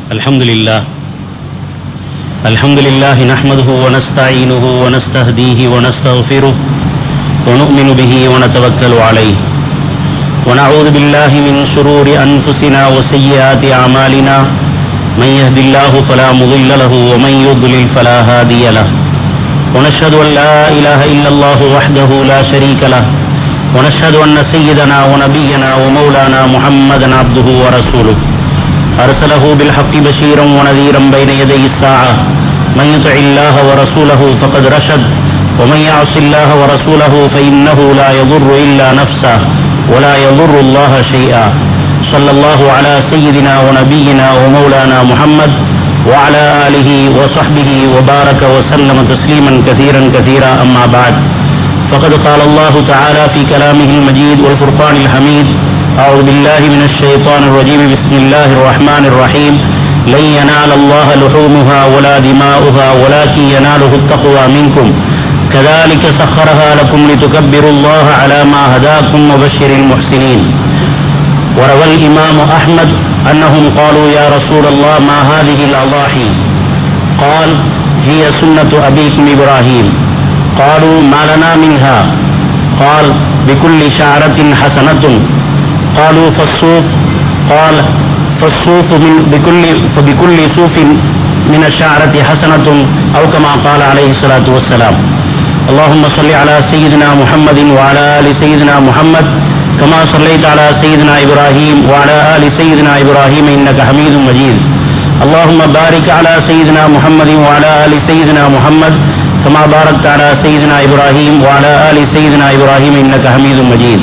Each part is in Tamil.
الحمد لله الحمد لله نحمده ونستعينه ونستهديه ونستغفره ونؤمن به ونتوكل عليه ونعوذ بالله من شرور أنفسنا وسيئات أعمالنا من يهد الله فلا مضل له ومن يضلل فلا هادي له ونشهد أن لا إله إلا الله وحده لا شريك له ونشهد أن سيدنا ونبينا ومولانا محمدا عبده ورسوله أرسله بالحق بشيرا ونذيرا بين يدي الساعة من يطع الله ورسوله فقد رشد ومن يعص الله ورسوله فإنه لا يضر إلا نفسه ولا يضر الله شيئا صلى الله على سيدنا ونبينا ومولانا محمد وعلى آله وصحبه وبارك وسلم تسليما كثيرا كثيرا أما بعد فقد قال الله تعالى في كلامه المجيد والفرقان الحميد أعوذ بالله من الشيطان الرجيم بسم الله الرحمن الرحيم لن ينال الله لحومها ولا دماؤها ولكن يناله التقوى منكم كذلك سخرها لكم لتكبروا الله على ما هداكم وبشر المحسنين وروى الإمام أحمد أنهم قالوا يا رسول الله ما هذه الأضاحي قال هي سنة أبيكم إبراهيم قالوا ما لنا منها قال بكل شعرة حسنة قالوا فالصوف قال فالصوف من بكل فبكل صوف من الشعرة حسنة أو كما قال عليه الصلاة والسلام اللهم صل على سيدنا محمد وعلى آل سيدنا محمد كما صليت على سيدنا إبراهيم وعلى آل سيدنا إبراهيم إنك حميد مجيد اللهم بارك على سيدنا محمد وعلى آل سيدنا محمد كما باركت على سيدنا إبراهيم وعلى آل سيدنا إبراهيم إنك حميد مجيد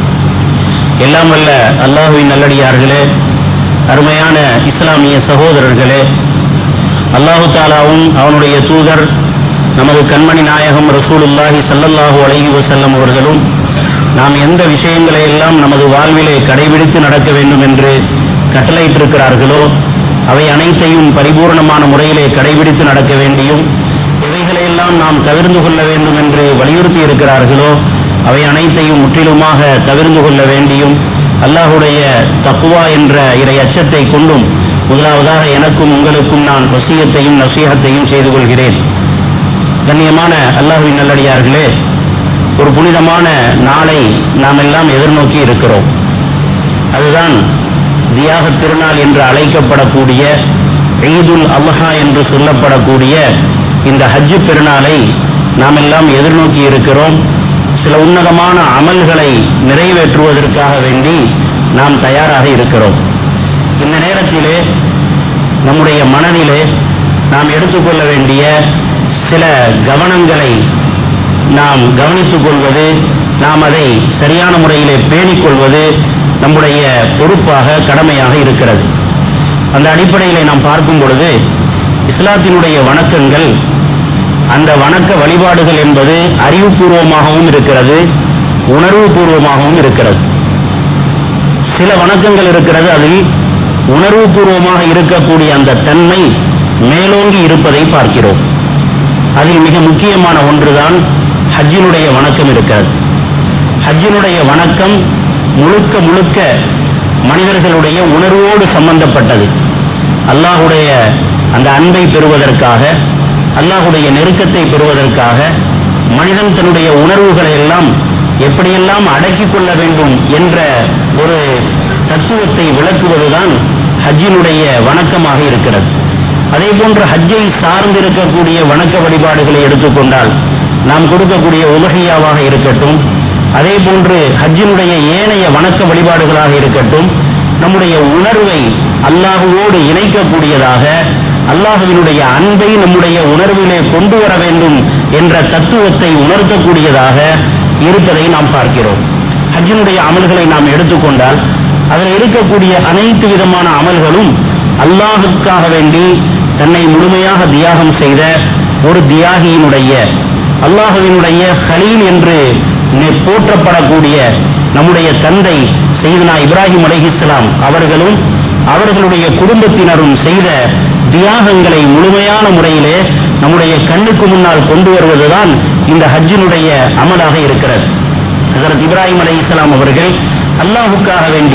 எல்லாம் வல்ல அல்லாஹுவின் நல்லடியார்களே அருமையான இஸ்லாமிய சகோதரர்களே அல்லாஹு தாலாவும் அவனுடைய தூதர் நமது கண்மணி நாயகம் ரசூலுல்லாஹி சல்லல்லாஹு அலைஹி வசல்லம் அவர்களும் நாம் எந்த விஷயங்களை எல்லாம் நமது வாழ்விலே கடைபிடித்து நடக்க வேண்டும் என்று கட்டளையிட்டிருக்கிறார்களோ அவை அனைத்தையும் பரிபூர்ணமான முறையிலே கடைபிடித்து நடக்க வேண்டியும் இவைகளையெல்லாம் நாம் தவிர்ந்து கொள்ள வேண்டும் என்று வலியுறுத்தி இருக்கிறார்களோ அவை அனைத்தையும் முற்றிலுமாக தவிர்ந்து கொள்ள வேண்டியும் அல்லாஹுடைய தக்குவா என்ற இறை அச்சத்தை கொண்டும் முதலாவதாக எனக்கும் உங்களுக்கும் நான் வசியத்தையும் நசீகத்தையும் செய்து கொள்கிறேன் கண்ணியமான அல்லாஹுவின் நல்லடியார்களே ஒரு புனிதமான நாளை நாம் எல்லாம் எதிர்நோக்கி இருக்கிறோம் அதுதான் தியாக திருநாள் என்று அழைக்கப்படக்கூடிய ஈதுல் அல்ஹா என்று சொல்லப்படக்கூடிய இந்த ஹஜ்ஜு பெருநாளை நாம் எல்லாம் எதிர்நோக்கி இருக்கிறோம் சில உன்னதமான அமல்களை நிறைவேற்றுவதற்காக வேண்டி நாம் தயாராக இருக்கிறோம் இந்த நேரத்திலே நம்முடைய மனதிலே நாம் எடுத்துக்கொள்ள வேண்டிய சில கவனங்களை நாம் கவனித்துக் கொள்வது நாம் அதை சரியான முறையிலே பேணிக் கொள்வது நம்முடைய பொறுப்பாக கடமையாக இருக்கிறது அந்த அடிப்படையிலே நாம் பார்க்கும் பொழுது இஸ்லாத்தினுடைய வணக்கங்கள் அந்த வணக்க வழிபாடுகள் என்பது அறிவுபூர்வமாகவும் இருக்கிறது உணர்வு பூர்வமாகவும் இருக்கிறது சில வணக்கங்கள் இருக்கிறது அதில் உணர்வு பூர்வமாக இருக்கக்கூடிய அந்த தன்மை மேலோங்கி இருப்பதை பார்க்கிறோம் அதில் மிக முக்கியமான ஒன்றுதான் ஹஜ்ஜினுடைய வணக்கம் இருக்கிறது ஹஜ்ஜினுடைய வணக்கம் முழுக்க முழுக்க மனிதர்களுடைய உணர்வோடு சம்பந்தப்பட்டது அல்லாஹுடைய அந்த அன்பை பெறுவதற்காக அல்லாஹுடைய நெருக்கத்தை பெறுவதற்காக மனிதன் தன்னுடைய உணர்வுகளை எல்லாம் எப்படியெல்லாம் அடக்கிக் கொள்ள வேண்டும் என்ற ஒரு தத்துவத்தை விளக்குவதுதான் ஹஜ்ஜினுடைய வணக்கமாக இருக்கிறது அதே போன்று ஹஜ்ஜை சார்ந்திருக்கக்கூடிய வணக்க வழிபாடுகளை எடுத்துக்கொண்டால் நாம் கொடுக்கக்கூடிய உலகையாவாக இருக்கட்டும் அதே போன்று ஹஜ்ஜினுடைய ஏனைய வணக்க வழிபாடுகளாக இருக்கட்டும் நம்முடைய உணர்வை அல்லாஹுவோடு இணைக்கக்கூடியதாக அல்லாஹுவினுடைய அன்பை நம்முடைய உணர்விலே கொண்டு வர வேண்டும் என்ற தத்துவத்தை உணர்த்தக்கூடியதாக இருப்பதை நாம் பார்க்கிறோம் ஹஜ்ஜினுடைய அமல்களை நாம் எடுத்துக்கொண்டால் அதில் இருக்கக்கூடிய அனைத்து விதமான அமல்களும் அல்லாஹுக்காக வேண்டி தன்னை முழுமையாக தியாகம் செய்த ஒரு தியாகியினுடைய அல்லாஹுவினுடைய ஹலீல் என்று போற்றப்படக்கூடிய நம்முடைய தந்தை செய்தனா இப்ராஹிம் அலைஹிஸ்லாம் அவர்களும் அவர்களுடைய குடும்பத்தினரும் செய்த தியாகங்களை முழுமையான முறையிலே நம்முடைய கண்ணுக்கு முன்னால் கொண்டு வருவதுதான் இந்த ஹஜ்ஜினுடைய அமலாக இருக்கிறது ஹசரத் இப்ராஹிம் அலை இஸ்லாம் அவர்கள் அல்லாஹுக்காக வேண்டி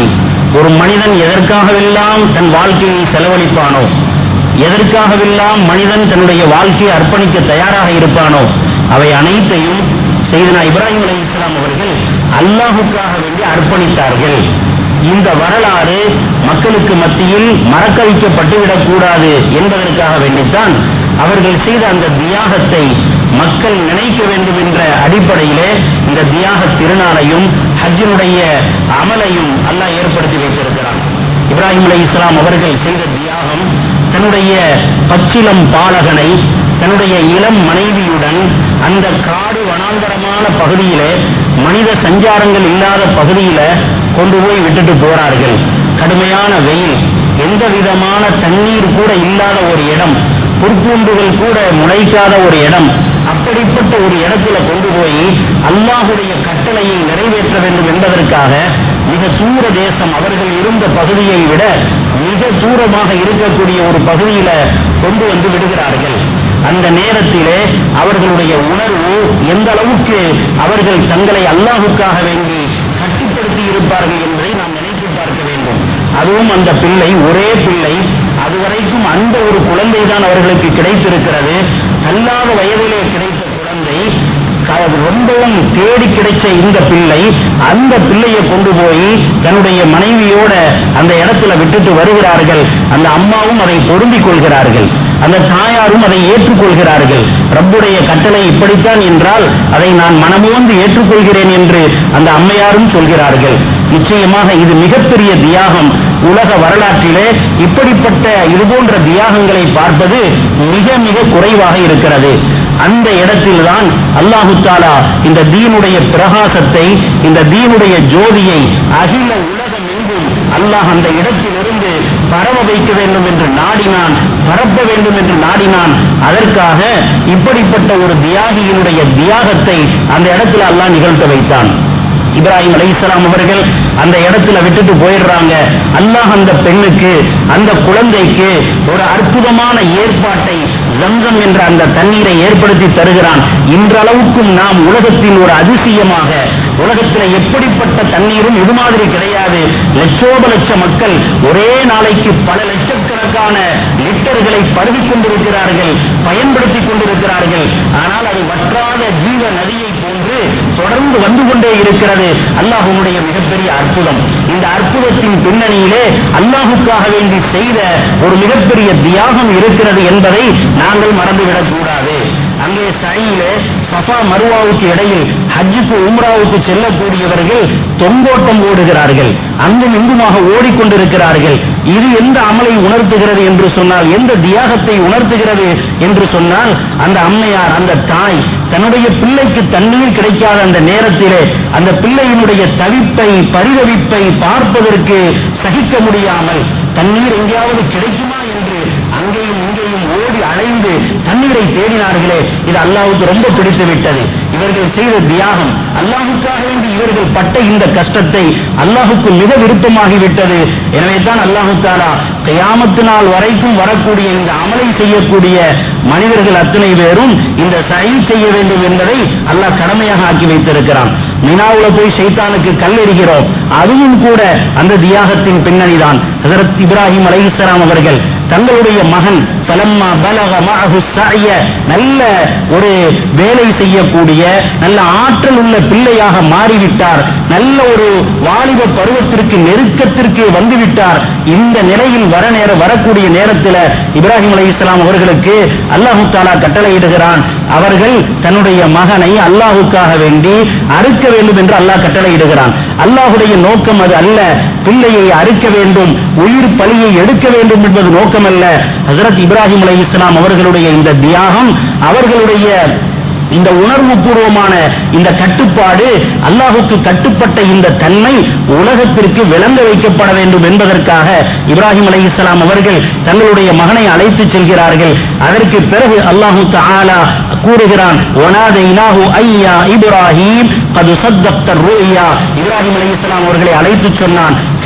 ஒரு மனிதன் எதற்காகவெல்லாம் தன் வாழ்க்கையை செலவழிப்பானோ எதற்காகவெல்லாம் மனிதன் தன்னுடைய வாழ்க்கையை அர்ப்பணிக்க தயாராக இருப்பானோ அவை அனைத்தையும் செய்தனா இப்ராஹிம் அலி இஸ்லாம் அவர்கள் அல்லாஹுக்காக வேண்டி அர்ப்பணித்தார்கள் இந்த வரலாறு மக்களுக்கு மத்தியில் மறக்க வைக்கப்பட்டுவிடக் கூடாது என்பதற்காக வேண்டித்தான் அவர்கள் செய்த அந்த தியாகத்தை மக்கள் நினைக்க வேண்டும் என்ற அடிப்படையிலே இந்த தியாக திருநாளையும் ஹஜ்ஜினுடைய அமலையும் அல்லாஹ் ஏற்படுத்தி வைத்திருக்கிறான் இப்ராஹிம் அலி இஸ்லாம் அவர்கள் செய்த தியாகம் தன்னுடைய பச்சிலம் பாலகனை தன்னுடைய இளம் மனைவியுடன் அந்த காடு வனாந்தரமான பகுதியிலே மனித சஞ்சாரங்கள் இல்லாத பகுதியில கொண்டு போய் விட்டுட்டு போறார்கள் கடுமையான வெயில் எந்த விதமான தண்ணீர் கூட இல்லாத ஒரு இடம் புற்பூண்டுகள் கூட முளைக்காத ஒரு இடம் அப்படிப்பட்ட ஒரு இடத்துல கொண்டு போய் அல்லாஹுடைய கட்டளையை நிறைவேற்ற வேண்டும் என்பதற்காக மிக தூர தேசம் அவர்கள் இருந்த பகுதியை விட மிக தூரமாக இருக்கக்கூடிய ஒரு பகுதியில கொண்டு வந்து விடுகிறார்கள் அந்த நேரத்திலே அவர்களுடைய உணர்வு எந்த அளவுக்கு அவர்கள் தங்களை அல்லாஹுக்காக வேண்டி கட்டுப்படுத்தி இருப்பார்கள் என்பதை நாம் நினைத்து பார்க்க வேண்டும் அதுவும் அந்த பிள்ளை ஒரே பிள்ளை அதுவரைக்கும் அந்த ஒரு குழந்தை தான் அவர்களுக்கு கிடைத்திருக்கிறது கல்லாத வயதிலே கிடைத்த குழந்தை ரொம்பவும் தேடி கிடைச்ச இந்த பிள்ளை அந்த பிள்ளையை கொண்டு போய் தன்னுடைய மனைவியோட அந்த இடத்துல விட்டுட்டு வருகிறார்கள் அந்த அம்மாவும் அதை பொருந்திக் கொள்கிறார்கள் அந்த தாயாரும் அதை ஏற்றுக்கொள்கிறார்கள் ரப்புடைய கட்டளை இப்படித்தான் என்றால் அதை நான் மனமோந்து ஏற்றுக்கொள்கிறேன் என்று அந்த அம்மையாரும் சொல்கிறார்கள் நிச்சயமாக இது மிகப்பெரிய தியாகம் உலக வரலாற்றிலே இப்படிப்பட்ட இதுபோன்ற தியாகங்களை பார்ப்பது மிக மிக குறைவாக இருக்கிறது அந்த இடத்தில்தான் அல்லாஹு தாலா இந்த தீனுடைய பிரகாசத்தை இந்த தீனுடைய ஜோதியை அகில உலகம் எங்கும் அல்லாஹ் அந்த இடத்திலிருந்து பரவ வைக்க வேண்டும் என்று நாடினான் பரப்ப வேண்டும் என்று நாடினான் அதற்காக இப்படிப்பட்ட ஒரு தியாகியினுடைய தியாகத்தை அந்த இடத்துல அல்லாஹ் நிகழ்த்த வைத்தான் இப்ராஹிம் அலைஹிஸ்ஸலாம் அவர்கள் அந்த இடத்துல விட்டுட்டு போயிடுறாங்க அல்லாஹ் அந்த பெண்ணுக்கு அந்த குழந்தைக்கு ஒரு அற்புதமான ஏற்பாட்டை ஜம்சம் என்ற அந்த தண்ணீரை ஏற்படுத்தி தருகிறான் இன்றளவுக்கும் நாம் உலகத்தின் ஒரு அதிசயமாக உலகத்தில் எப்படிப்பட்ட தண்ணீரும் இது மாதிரி கிடையாது லட்சோப லட்ச மக்கள் ஒரே நாளைக்கு பல லட்சக்கணக்கான லிட்டர்களை பருகிக் கொண்டிருக்கிறார்கள் பயன்படுத்திக் கொண்டிருக்கிறார்கள் ஆனால் அது வற்றாத ஜீவ நதியை போன்று தொடர்ந்து வந்து கொண்டே இருக்கிறது அல்லாஹுடைய மிகப்பெரிய அற்புதம் இந்த அற்புதத்தின் பின்னணியிலே அல்லாஹுக்காக வேண்டி செய்த ஒரு மிகப்பெரிய தியாகம் இருக்கிறது என்பதை நாங்கள் மறந்துவிடக் கூடாது அங்கே சையிலே சஃபா மருவாவுக்கு இடையில் ஹஜ்ஜுக்கு உம்ராவுக்கு செல்லக்கூடியவர்கள் தொங்கோட்டம் ஓடுகிறார்கள் அங்கும் இங்குமாக ஓடிக்கொண்டிருக்கிறார்கள் இது எந்த அமலை உணர்த்துகிறது என்று சொன்னால் எந்த தியாகத்தை உணர்த்துகிறது என்று சொன்னால் அந்த அம்மையார் அந்த தாய் தன்னுடைய பிள்ளைக்கு தண்ணீர் கிடைக்காத அந்த நேரத்திலே அந்த பிள்ளையினுடைய தவிப்பை பரிதவிப்பை பார்ப்பதற்கு சகிக்க முடியாமல் தண்ணீர் எங்கேயாவது கிடைக்குமா என்று அங்கேயும் இங்கேயும் ஓடி அலைந்து தண்ணீரை தேடினார்களே இது அல்லாஹுக்கு ரொம்ப பிடித்து விட்டது இவர்கள் செய்த தியாகம் அல்லாஹுக்காக வேண்டி இவர்கள் பட்ட இந்த கஷ்டத்தை அல்லாஹுக்கு மிக விருப்பமாகிவிட்டது எனவே தான் அல்லாஹு தாலா கயாமத்து நாள் வரைக்கும் வரக்கூடிய இந்த அமலை செய்யக்கூடிய மனிதர்கள் அத்தனை பேரும் இந்த செயல் செய்ய வேண்டும் என்பதை அல்லாஹ் கடமையாக ஆக்கி வைத்திருக்கிறான் மினாவுல போய் சைத்தானுக்கு கல் எறிகிறோம் அதுவும் கூட அந்த தியாகத்தின் பின்னணிதான் ஹசரத் இப்ராஹிம் அலைஹிஸ்ஸலாம் அவர்கள் தங்களுடைய மகன் பலம்மா பலக மஅஹு ஸஅய நல்ல ஒரு வேலை செய்யக்கூடிய நல்ல ஆற்றல் உள்ள பிள்ளையாக மாறிவிட்டார் நல்ல ஒரு வாலிப பருவத்திற்கு நெருக்கத்திற்கு வந்துவிட்டார் இந்த நிலையில் வர நேர வரக்கூடிய நேரத்தில் இப்ராஹிம் அலைஹிஸ்ஸலாம் அவர்களுக்கு அல்லாஹு தாலா கட்டளையிடுகிறான் அவர்கள் தன்னுடைய மகனை அல்லாஹுக்காக வேண்டி அறுக்க வேண்டும் என்று அல்லாஹ் கட்டளையிடுகிறான் அல்லாஹுடைய நோக்கம் அது அல்ல பிள்ளையை அறுக்க வேண்டும் உயிர் பலியை எடுக்க வேண்டும் என்பது நோக்கம் அல்ல ஹசரத் இப்ராஹிம் அலை இஸ்லாம் அவர்களுடைய இந்த தியாகம் அவர்களுடைய இந்த உணர்வு பூர்வமான இந்த கட்டுப்பாடு அல்லாஹுக்கு கட்டுப்பட்ட இந்த தன்மை உலகத்திற்கு விளங்க வைக்கப்பட வேண்டும் என்பதற்காக இப்ராஹிம் அலை இஸ்லாம் அவர்கள் தங்களுடைய மகனை அழைத்து செல்கிறார்கள் அதற்கு பிறகு அல்லாஹு தஆலா கூறுகிறான் ஒனாதைனாஹு ஐயா இப்ராஹிம் கது சத்தப்த ரூயா இப்ராஹிம் அலை இஸ்லாம் அவர்களை அழைத்து சொன்னான்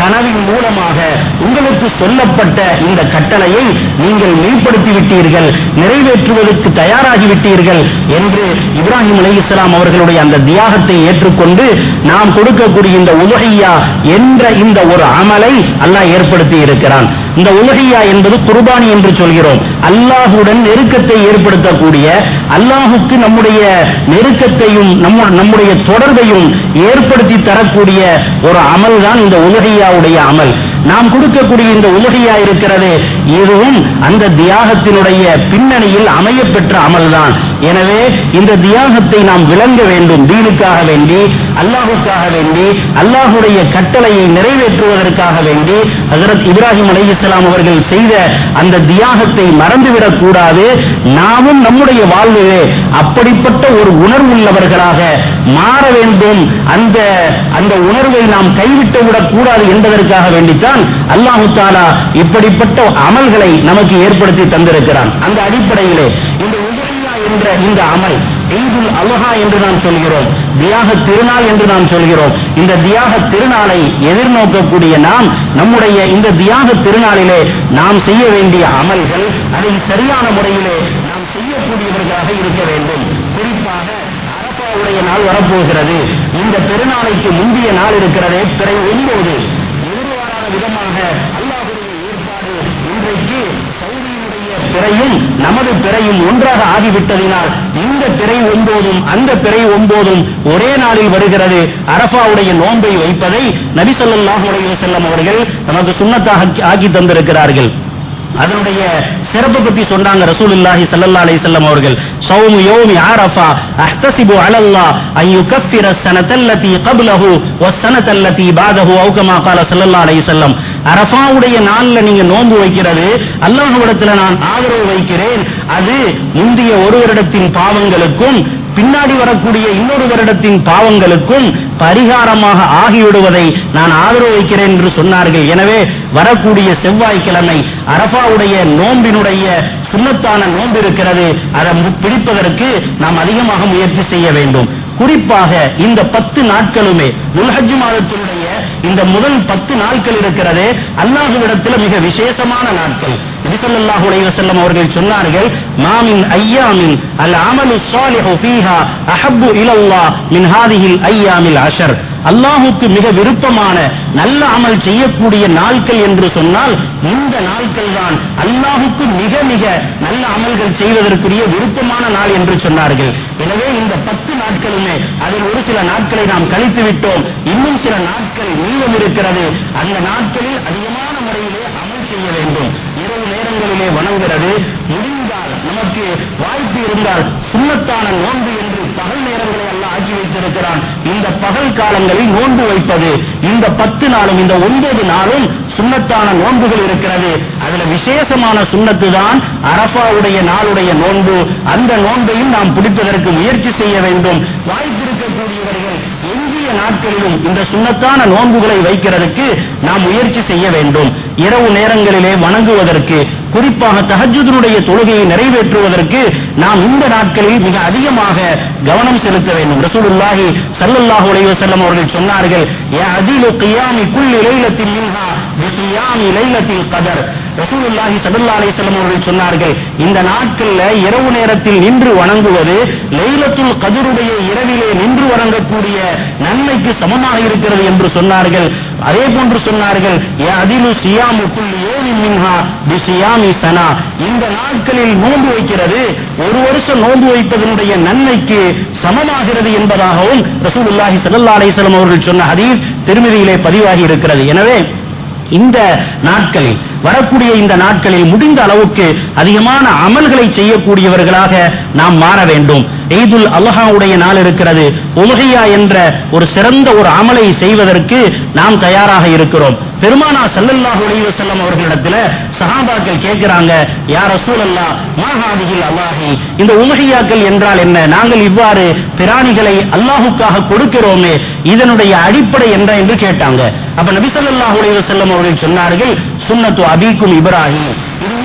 கனவின் மூலமாக உங்களுக்கு சொல்லப்பட்ட இந்த கட்டளையை நீங்கள் மெய்ப்படுத்தி விட்டீர்கள் நிறைவேற்றுவதற்கு தயாராகி விட்டீர்கள் என்று இப்ராஹிம் அலைஹிஸ்ஸலாம் அவர்களுடைய அந்த தியாகத்தை ஏற்றுக்கொண்டு நாம் கொடுக்கக்கூடிய இந்த உலகையா என்ற இந்த ஒரு அமலை அல்லாஹ் ஏற்படுத்தி இருக்கிறான் இந்த உலகையா என்பது குர்பானி என்று சொல்கிறோம் அல்லாஹுடன் நெருக்கத்தை ஏற்படுத்தக்கூடிய அல்லாஹுக்கு நம்முடைய நெருக்கத்தையும் நம்ம நம்முடைய தொடர்பையும் ஏற்படுத்தி தரக்கூடிய ஒரு அமல் தான் இந்த உலகையாவுடைய அமல் நாம் கொடுக்கக்கூடிய இந்த உலகையா இருக்கிறது இதுவும் அந்த தியாகத்தினுடைய பின்னணியில் அமையப்பெற்ற அமல்தான் எனவே இந்த தியாகத்தை நாம் விளங்க வேண்டும் தீனுக்காக வேண்டி அல்லாஹுக்காக வேண்டி அல்லாஹுடைய கட்டளையை நிறைவேற்றுவதற்காக வேண்டி ஹசரத் இப்ராஹிம் அலைஹிஸ்ஸலாம் அவர்கள் செய்த அந்த தியாகத்தை மறந்துவிடக் கூடாது நாமும் நம்முடைய வாழ்விலே அப்படிப்பட்ட ஒரு உணர்வுள்ளவர்களாக மாற வேண்டும் அந்த அந்த உணர்வை நாம் கைவிட்டு விடக் கூடாது என்பதற்காக வேண்டித்தான் அல்லாஹு தாலா இப்படிப்பட்ட அமல்களை நமக்கு ஏற்படுத்தி தந்திருக்கிறான் அந்த அடிப்படையிலே இந்த உதயா என்ற இந்த அமல் ஈதுல் அல்ஹா என்று நாம் சொல்கிறோம் தியாக திருநாள் என்று நாம் சொல்கிறோம் இந்த தியாக திருநாளை எதிர்நோக்கக்கூடிய நாம் நம்முடைய இந்த தியாக திருநாளிலே நாம் செய்ய வேண்டிய அமல்கள் அதை சரியான முறையிலே நாம் செய்யக்கூடியவர்களாக இருக்க வேண்டும் குறிப்பாக அரபாவுடைய நாள் வரப்போகிறது இந்த பெருநாளைக்கு முந்தைய நாள் இருக்கிறதே பிறை ஒன்பது எதிர்பாராத விதமாக அல்லாஹுடைய ஏற்பாடு இன்றைக்கு சவுதியினுடைய பிறையும் நமது பிறையும் ஒன்றாக ஆகிவிட்டதினால் இந்த பிறை ஒன்பதும் அந்த பிறை ஒன்பதும் ஒரே நாளில் வருகிறது அரபாவுடைய நோன்பை வைப்பதை நபி ஸல்லல்லாஹு அலைஹி வஸல்லம் அவர்கள் நமக்கு சுன்னத்தாக ஆக்கி தந்திருக்கிறார்கள் அதனுடைய சிறப்பு பத்தி சொன்னாங்க ரசூலுல்லாஹி ஸல்லல்லாஹு அலைஹி வஸல்லம் அவர்கள் ஸௌமு யௌமி அரஃபா அஹ்தஸிபு அலல்லாஹ் அன் யுகஃபிர ஸனத்தல்லதி கப்லஹு வஸ்ஸனத்தல்லதி பாதஹு அவு கமா قال ஸல்லல்லாஹு அலைஹி வஸல்லம் அரஃபாவுடைய நாள்ல நீங்க நோன்பு வைக்கிறது அல்லாஹ்விடத்துல நான் ஆதரவு வைக்கிறேன் அது முந்தைய ஒரு வருடத்தின் பாவங்களுக்கும் பின்னாடி வரக்கூடிய இன்னொரு வருடத்தின் பாவங்களுக்கும் பரிகாரமாக ஆகிவிடுவதை நான் ஆதரவு வைக்கிறேன் என்று சொன்னார்கள் எனவே வரக்கூடிய செவ்வாய்க்கிழமை அரபாவுடைய நோம்பினுடைய சுண்ணத்தான நோன்பு இருக்கிறது அதை மு- பிடிப்பதற்கு நாம் அதிகமாக முயற்சி செய்ய வேண்டும் குறிப்பாக இந்த பத்து நாட்களுமே துல்ஹஜ் மாதத்தினுடைய இந்த முதல் பத்து நாட்கள் இருக்கிறதே அல்லாஹுவிடத்தில் மிக விசேஷமான நாட்கள் நபி ஸல்லல்லாஹு அலைஹி வஸல்லம் அவர்கள் சொன்னார்கள் மாமின் ஐயாமின் அல் அமலு ஸாலிஹு ஃபீஹா அஹப்பு இலல்லாஹ் மின் ஹாதிஹில் ஐயாமில் அஷர் அல்லாஹுக்கு மிக விருப்பமான நல்ல அமல் செய்யக்கூடிய நாட்கள் என்று சொன்னால் இந்த நாட்கள் தான் அல்லாஹுக்கு மிக மிக நல்ல அமல்கள் செய்வதற்குரிய விருப்பமான நாள் என்று சொன்னார்கள் எனவே இந்த பத்து நாட்களுமே அதில் ஒரு சில நாட்களை நாம் கழித்து விட்டோம் இன்னும் சில நாட்கள் மீதம் இருக்கிறது அந்த நாட்களில் அதிகமான முறையிலே அமல் செய்ய வேண்டும் இரவு நேரங்களிலே வணங்குகிறது முடிந்தால் நமக்கு வாய்ப்பு இருந்தால் சுண்ணத்தான நோன்பு என்று பகல் நேரங்களை எல்லாம் ஆக்கி வைத்திருக்கிறான் இந்த பகல் காலங்களில் நோன்பு வைப்பது இந்த பத்து நாளும் இந்த ஒன்பது நாளும் சுண்ணத்தான நோன்புகள் இருக்கிறது அதுல விசேஷமான சுண்ணத்து தான் அரபாவுடைய நாளுடைய நோன்பு அந்த நோன்பையும் நாம் பிடிப்பதற்கு முயற்சி செய்ய வேண்டும் வாய்ப்பிருக்கக்கூடியவர்கள் எஞ்சிய நாட்களிலும் இந்த சுண்ணத்தான நோன்புகளை வைக்கிறதுக்கு நாம் முயற்சி செய்ய வேண்டும் இரவு நேரங்களிலே வணங்குவதற்கு குறிப்பாக தஹஜ்ஜுதுடைய தொழுகையை நிறைவேற்றுவதற்கு நாம் இந்த நாட்களில் மிக அதிகமாக கவனம் செலுத்த வேண்டும் ரசூலுல்லாஹி ஸல்லல்லாஹு அலைஹி வஸல்லம் அவர்கள் சொன்னார்கள் யா அதிலு கியாமி குல்லி லைலத்தின் மின்ஹா பிகியாமி லைலத்தில் கதர் ரசூலுல்லாஹி ஸல்லல்லாஹு அலைஹி வஸல்லம் அவர்கள் சொன்னார்கள் இந்த நாட்கள்ல இரவு நேரத்தில் நின்று வணங்குவது லைலத்துல் கதருடைய இரவிலே நின்று வணங்கக்கூடிய நன்மைக்கு சமமாக இருக்கிறது என்று சொன்னார்கள் அதே போன்று சொன்னார்கள் யா அதிலு சியாமு குல்லி யோமின் மின்ஹா பிசியாமி சனா இந்த நாட்களில் நோன்பு வைக்கிறது ஒரு வருஷம் நோன்பு வைப்பதனுடைய நன்மைக்கு சமமாகிறது என்பதாகவும் ரசூலுல்லாஹி ஸல்லல்லாஹு அலைஹி வஸல்லம் அவர்கள் சொன்ன ஹதீஸ் திருமதியிலே பதிவாகி இருக்கிறது எனவே இந்த நாட்களில் வரக்கூடிய இந்த நாட்களில் முடிந்த அளவுக்கு அதிகமான அமல்களை செய்யக்கூடியவர்களாக நாம் மாற வேண்டும் ஈதுல் அல்ஹாவுடைய நாள் இருக்கிறது உலகையா என்ற ஒரு சிறந்த ஒரு அமலை செய்வதற்கு நாம் தயாராக இருக்கிறோம் பெருமானா ஸல்லல்லாஹு அலைஹி வஸல்லம் அவர்களிடத்துல சஹாபாக்கள் கேட்கிறாங்க யா ரசூலல்லாஹ் மா ஹாதிஹில் அல்லாஹி இந்த உலகையாக்கள் என்றால் என்ன நாங்கள் இவ்வாறு பிராணிகளை அல்லாஹுக்காக கொடுக்கிறோமே இதனுடைய அடிப்படை என்ன என்று கேட்டாங்க அப்ப நபி ஸல்லல்லாஹு அலைஹி வஸல்லம் அவர்கள் சொன்னார்கள் சுன்னத்து அபீக்கும் இப்ராஹிம் இது உங்களுடைய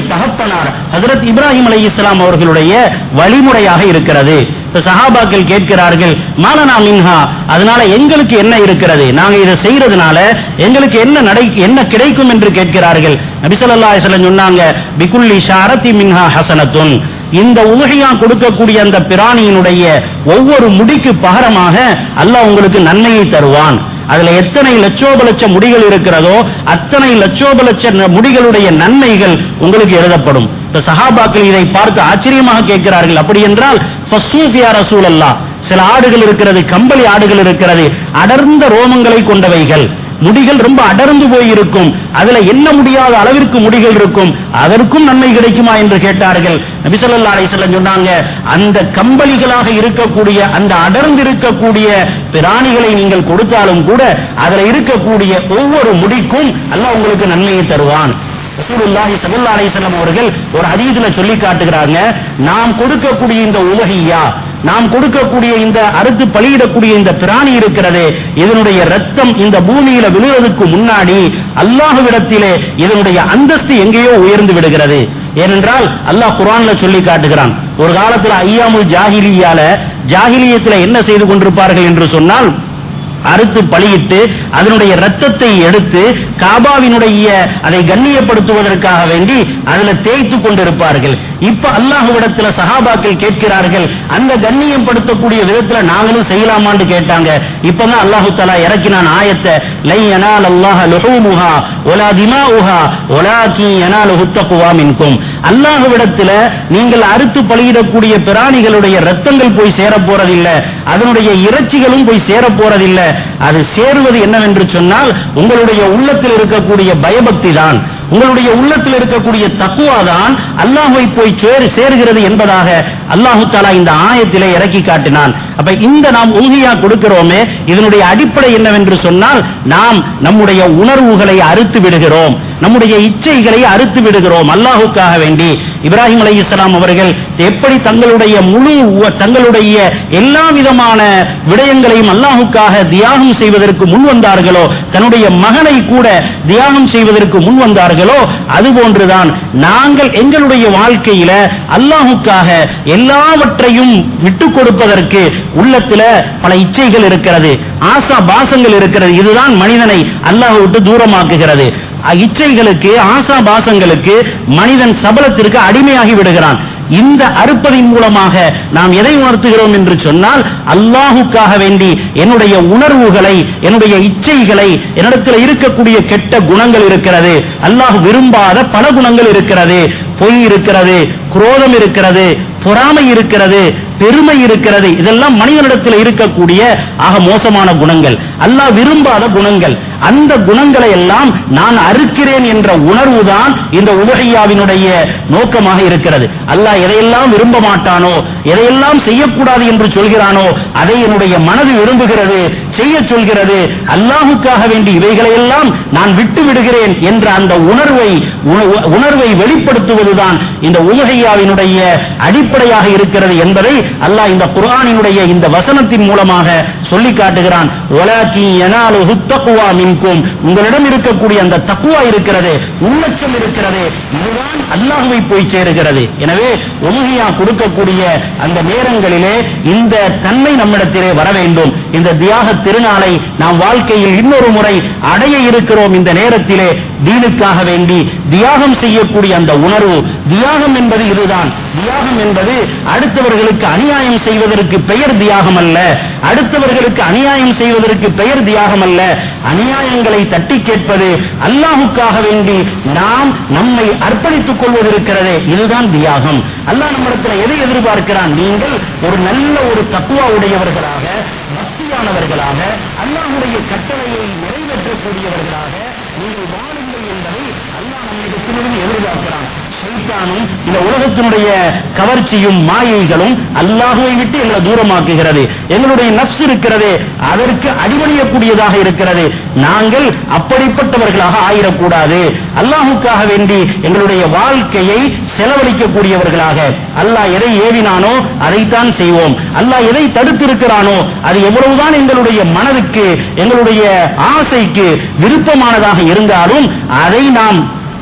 தகப்பனார் ஹஜரத் இப்ராஹிம் அலைஹிஸ்ஸலாம் அவர்களுடைய வழிமுறையாக இருக்கிறது இப்ப சஹாபாக்கள் கேட்கிறார்கள் மாலனா மின்ஹா அதனால எங்களுக்கு என்ன இருக்கிறது நாங்க இதை செய்யறதுனால எங்களுக்கு என்ன நடை என்ன கிடைக்கும் என்று கேட்கிறார்கள் நபி ஸல்லல்லாஹு அலைஹி வஸல்லம் சொன்னாங்க பிகுல்லி ஷாரத்தி மின்ஹா ஹசனத்துன் இந்த உலகையா கொடுக்கக்கூடிய அந்த பிராணியினுடைய ஒவ்வொரு முடிக்கு பகரமாக அல்லாஹ் உங்களுக்கு நன்மையை தருவான் அதுல எத்தனை லட்சோப லட்ச முடிகள் இருக்கிறதோ அத்தனை லட்சோப லட்ச ந- முடிகளுடைய நன்மைகள் உங்களுக்கு எழுதப்படும் இப்ப சஹாபாக்கள் இதை பார்த்து ஆச்சரியமாக கேட்கிறார்கள் அப்படி என்றால் ஃபஸ்ஸூஃபியா ரசூலல்லாஹ் சில ஆடுகள் இருக்கிறது கம்பளி ஆடுகள் இருக்கிறது அடர்ந்த ரோமங்களை கொண்டவைகள் முடிகள் ரொம்ப அடர்ந்து போய் இருக்கும் அதுல என்ன முடியாத அளவிற்கு முடிகள் இருக்கும் அதற்கும் நன்மை கிடைக்குமா என்று கேட்டார்கள் நபி ஸல்லல்லாஹு அலைஹி வஸல்லம் சொன்னாங்க அந்த கம்பளிகளாக இருக்கக்கூடிய அந்த அடர்ந்து இருக்கக்கூடிய பிராணிகளை நீங்கள் கொடுத்தாலும் கூட அதுல இருக்கக்கூடிய ஒவ்வொரு முடிக்கும் அல்லாஹ் உங்களுக்கு நன்மையை தருவான் ரசூலுல்லாஹி ஸல்லல்லாஹு அலைஹி வஸல்லம் அவர்கள் ஒரு ஹதீஸ்ல சொல்லி காட்டுகிறாங்க நாம் கொடுக்கக்கூடிய இந்த உலகியா நாம் கொடுக்கக்கூடிய இந்த அறுத்து பலியிடக்கூடிய இந்த பிராணி இருக்கிறதே இதனுடைய ரத்தம் இந்த பூமியில விழுவதற்கு முன்னாடி அல்லாஹ்விடத்திலே இதனுடைய அந்தஸ்து எங்கேயோ உயர்ந்து விடுகிறது ஏனென்றால் அல்லாஹ் குர்ஆன்ல சொல்லி காட்டுகிறான் ஒரு காலத்துல ஐயாமுல் ஜாஹிலியால ஜாஹிலியத்துல என்ன செய்து கொண்டிருப்பார்கள் என்று சொன்னால் அறுத்து பலியிட்டு அதனுடைய ரத்தத்தை எடுத்து காபாவினுடைய அதை கண்ணியப்படுத்துவதற்காக வேண்டி அதுல தேய்த்து கொண்டிருப்பார்கள் இப்ப அல்லாஹ்விடத்துல சஹாபாக்கள் கேட்கிறார்கள் அந்த கண்ணியப்படுத்தக்கூடிய விதத்துல நாங்களும் செய்யலாமான்னு கேட்டாங்க இப்பதான் அல்லாஹு தஆலா இறக்கினான் ஆயத்தை லை யனால் அல்லாஹ் லுஹூமுஹா வலா திமாஉஹா வலாகின் யனாலுஹு தக்வா மின்கும் அல்லாஹ்விடத்துல நீங்கள் அறுத்து பலியிடக்கூடிய பிராணிகளுடைய ரத்தங்கள் போய் சேர போறதில்லை அதனுடைய இறைச்சிகளும் போய் சேர போறதில்லை அது சேருவது என்னவென்று சொன்னால் உங்களுடைய உள்ளத்தில் இருக்கக்கூடிய பயபக்தி தான் உங்களுடைய உள்ளத்தில் இருக்கக்கூடிய தக்குவா தான் அல்லாஹ்வை போய் சேரு சேருகிறது என்பதாக அல்லாஹு தாலா இந்த ஆயத்திலே இறக்கி காட்டினான் அப்ப இந்த நாம் உங்கியா கொடுக்கிறோமே இதனுடைய அடிப்படை என்னவென்று சொன்னால் நாம் நம்முடைய உணர்வுகளை அறுத்து விடுகிறோம் நம்முடைய இச்சைகளை அறுத்து விடுகிறோம் அல்லாஹுக்காக வேண்டி இப்ராஹிம் அலைஹிஸ்ஸலாம் அவர்கள் எப்படி தங்களுடைய முழு உ- தங்களுடைய எல்லா விதமான விடயங்களையும் அல்லாஹுக்காக தியாகம் செய்வதற்கு முன் வந்தார்களோ தன்னுடைய மகனை கூட தியாகம் செய்வதற்கு முன் வந்தார்களோ அதுபோன்றுதான் நாங்கள் எங்களுடைய வாழ்க்கையில அல்லாஹுக்காக எல்லாவற்றையும் விட்டு கொடுப்பதற்கு உள்ளத்துல பல இச்சைகள் இருக்கிறது ஆசா பாசங்கள் இருக்கிறது இதுதான் மனிதனை அல்லாஹ் விட்டு தூரமாக்குகிறது அ- இச்சைகளுக்கு ஆசா பாசங்களுக்கு மனிதன் சபலத்திற்கு அடிமையாகி விடுகிறான் இந்த அறுப்பதின் மூலமாக நாம் எதை உணர்த்துகிறோம் என்று சொன்னால் அல்லாஹுக்காக வேண்டி என்னுடைய உணர்வுகளை என்னுடைய இச்சைகளை என்னிடத்தில் இருக்கக்கூடிய கெட்ட குணங்கள் இருக்கிறது அல்லாஹ் விரும்பாத பல குணங்கள் இருக்கிறது பொய் இருக்கிறது குரோதம் இருக்கிறது பொறாமை இருக்கிறது பெருமை இருக்கிறது இதெல்லாம் மனிதனிடத்தில் இருக்கக்கூடிய ஆக மோசமான குணங்கள் அல்லாஹ் விரும்பாத குணங்கள் அந்த குணங்களை எல்லாம் நான் அறுக்கிறேன் என்ற உணர்வுதான் இந்த உலகையாவினுடைய நோக்கமாக இருக்கிறது அல்லாஹ் எதையெல்லாம் விரும்ப மாட்டானோ எதையெல்லாம் செய்யக்கூடாது என்று சொல்கிறானோ அதை என்னுடைய மனது விரும்புகிறது செய்ய சொல்கிறது அல்லாஹுக்காக வேண்டி இவைகளையெல்லாம் நான் விட்டு விடுகிறேன் என்ற அந்த உணர்வை உண- உணர்வை வெளிப்படுத்துவதுதான் இந்த உலகையாவினுடைய அடிப்படையாக இருக்கிறது என்பதை அல்லாஹ் இந்த குர்ஆனினுடைய இந்த வசனத்தின் மூலமாக சொல்லி காட்டுகிறான் "வலாக்கி யனாலுஹு தக்வா மின்கும் உங்களிடம் இருக்கக்கூடிய அந்த தக்குவா இருக்கிறது உள்ளச்சம் இருக்கிறது இதுதான் அல்லாஹ்வை போய் சேருகிறது எனவே உலகியா கொடுக்கக்கூடிய அந்த நேரங்களிலே இந்த தன்மை நம்மிடத்திலே வர வேண்டும் இந்த தியாக திருநாளை நாம் வாழ்க்கையில் இன்னொரு முறை அடைய இருக்கிறோம் இந்த நேரத்திலே தீனுக்காக வேண்டி தியாகம் செய்யக்கூடிய அந்த உணர்வு தியாகம் என்பது இதுதான் தியாகம் என்பது அடுத்தவர்களுக்கு அநியாயம் செய்வதற்கு பெயர் தியாகம் அல்ல அடுத்தவர்களுக்கு அநியாயம் செய்வதற்கு பெயர் தியாகம் அல்ல அநியாயங்களை தட்டி கேட்பது அல்லாஹுக்காக வேண்டி நாம் நம்மை அர்ப்பணித்துக் கொள்வது இருக்கிறதே இதுதான் தியாகம் அல்லாஹ் நம்மிடத்தில் எதை எதிர்பார்க்கிறான் நீங்கள் ஒரு நல்ல ஒரு தக்குவா உடையவர்களாக பக்தியானவர்களாக அல்லாஹுடைய கட்டளையை நிறைவேற்றக்கூடியவர்களாக நீங்கள் வாழுங்கள் என்பதை அல்லாஹ் நம்மிடத்திலிருந்து எதிர்பார்க்கிறான் ஷைத்தானும் இந்த உலகத்தினுடைய கவர்ச்சியும் மாயைகளும் அல்லாஹுவை விட்டு எங்களை தூரமாக்குகிறது எங்களுடைய நப்ஸ் இருக்கிறது அதற்கு அடிபணியக்கூடியதாக இருக்கிறது நாங்கள் அப்படிப்பட்டவர்களாக ஆயிடக்கூடாது அல்லாஹுக்காக வேண்டி எங்களுடைய வாழ்க்கையை செலவழிக்கக்கூடியவர்களாக அல்லாஹ் எதை ஏவினானோ அதைத்தான் செய்வோம் அல்லாஹ் எதை தடுத்திருக்கிறானோ அது எவ்வளவுதான் எங்களுடைய மனதுக்கு எங்களுடைய ஆசைக்கு விருப்பமானதாக இருந்தாலும் அதை நாம்